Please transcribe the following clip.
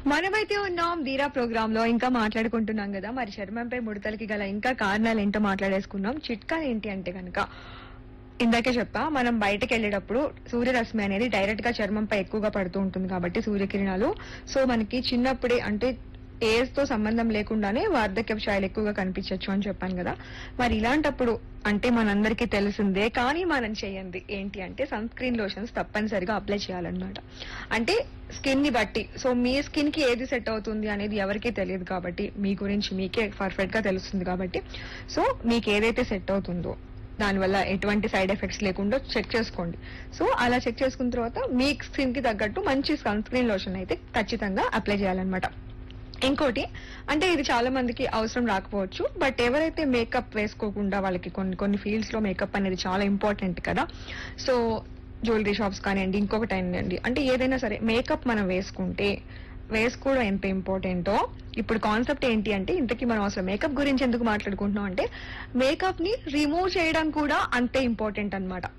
మనమైతే ఉన్నాం వీరా ప్రోగ్రామ్ లో ఇంకా మాట్లాడుకుంటున్నాం కదా మరి చర్మంపై ముడతలకి గల ఇంకా కారణాలు ఏంటో మాట్లాడేసుకున్నాం చిట్కాలు ఏంటి అంటే కనుక ఇందాకే చెప్పా మనం బయటకు వెళ్ళేటప్పుడు సూర్యరశ్మి అనేది డైరెక్ట్ గా చర్మంపై ఎక్కువగా పడుతూ ఉంటుంది కాబట్టి సూర్యకిరణాలు సో మనకి చిన్నప్పుడే అంటే ఏజ్ తో సంబంధం లేకుండానే వార్ధక్య ఛాయలు ఎక్కువగా కనిపించవచ్చు అని చెప్పాను కదా మరి ఇలాంటప్పుడు అంటే మనందరికీ తెలిసిందే కానీ మనం చేయండి ఏంటి అంటే సన్ స్క్రీన్ లోషన్స్ తప్పనిసరిగా అప్లై చేయాలన్నమాట అంటే స్కిన్ ని బట్టి సో మీ స్కిన్ కి ఏది సెట్ అవుతుంది అనేది ఎవరికీ తెలియదు కాబట్టి మీ గురించి మీకే పర్ఫెక్ట్ గా తెలుస్తుంది కాబట్టి సో మీకు ఏదైతే సెట్ అవుతుందో దానివల్ల ఎటువంటి సైడ్ ఎఫెక్ట్స్ లేకుండా చెక్ చేసుకోండి సో అలా చెక్ చేసుకున్న తర్వాత మీ స్కిన్ కి తగ్గట్టు మంచి సన్ స్క్రీన్ లోషన్ అయితే ఖచ్చితంగా అప్లై చేయాలన్నమాట ఇంకోటి అంటే ఇది చాలా మందికి అవసరం రాకపోవచ్చు బట్ ఎవరైతే మేకప్ వేసుకోకుండా వాళ్ళకి కొన్ని కొన్ని ఫీల్డ్స్ లో మేకప్ అనేది చాలా ఇంపార్టెంట్ కదా సో జ్యువెలరీ షాప్స్ కానివ్వండి ఇంకొకటి అనండి అంటే ఏదైనా సరే మేకప్ మనం వేసుకుంటే వేసుకోవడం ఎంత ఇంపార్టెంటో ఇప్పుడు కాన్సెప్ట్ ఏంటి అంటే ఇంతకీ మనం అసలు మేకప్ గురించి ఎందుకు మాట్లాడుకుంటున్నాం అంటే మేకప్ ని రిమూవ్ చేయడం కూడా అంతే ఇంపార్టెంట్ అన్నమాట